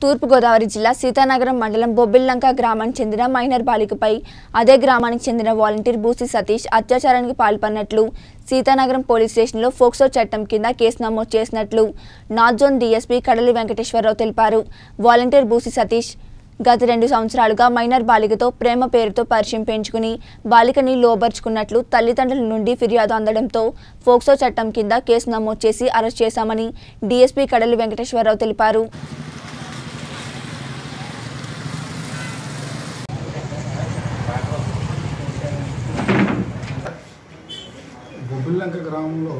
తూర్పుగోదావరి జిల్లా సీతానగరం మండలం బొబ్బిల్లంక గ్రామానికి చెందిన మైనర్ బాలికపై అదే గ్రామానికి చెందిన వాలంటీర్ బూసి సతీష్ అత్యాచారానికి పాల్పడినట్లు సీతానగరం పోలీస్ స్టేషన్లో ఫోక్సో చట్టం కింద కేసు నమోదు చేసినట్లు నార్త్ జోన్ డీఎస్పీ కడలి వెంకటేశ్వరరావు తెలిపారు వాలంటీర్ బూసి సతీష్ గత రెండు సంవత్సరాలుగా మైనర్ బాలికతో ప్రేమ పేరుతో పరిచయం పెంచుకుని బాలికని లోబర్చుకున్నట్లు తల్లిదండ్రుల నుండి ఫిర్యాదు అందడంతో ఫోక్సో చట్టం కింద కేసు నమోదు చేసి అరెస్ట్ చేశామని డీఎస్పీ కడలి వెంకటేశ్వరరావు తెలిపారు బొబ్బిల్లంక గ్రామంలో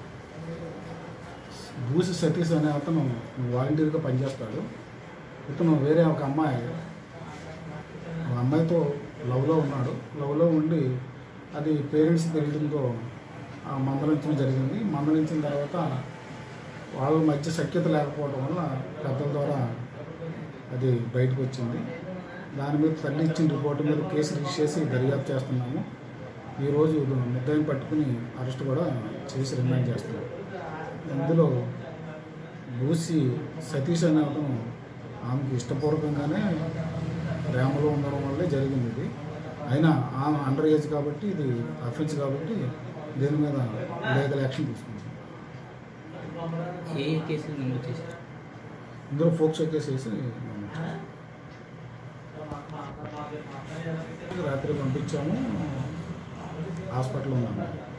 బూసి సతీష్ అనే అతను వాలంటీర్గా పనిచేస్తాడు ఇతను వేరే ఒక అమ్మాయి ఆ అమ్మాయితో లవ్లో ఉన్నాడు లవ్లో ఉండి అది పేరెంట్స్ తెలియడంతో ఆ మందలించడం జరిగింది మందలించిన తర్వాత వాళ్ళ మధ్య సఖ్యత లేకపోవడం వల్ల పెద్దల ద్వారా అది బయటకు వచ్చింది దాని మీద తల్లి ఇచ్చిన రిపోర్ట్ మీద కేసు రిజిస్టర్ చేసి దర్యాప్తు చేస్తున్నాము ఈరోజు ముద్దాయిని పట్టుకుని అరెస్ట్ కూడా చేసి రిమాండ్ చేస్తున్నాం ఇందులో బూసి సతీష్ అనే అతను ఆమెకి ఇష్టపూర్వకంగానే ప్రేమలో ఉండడం వల్లే జరిగింది ఇది అయినా ఆమె అండర్ ఏజ్ కాబట్టి ఇది అఫెన్స్ కాబట్టి దీని మీద లీగల్ యాక్షన్ తీసుకుంటాం ఏ ఏ కేసులు నమోదు చేశారు ఇందులో ఫోక్సో కేసు వేసి నమోదు చేశాం. రాత్రి పంపించాము హాస్పిటల్లో ఉన్నాము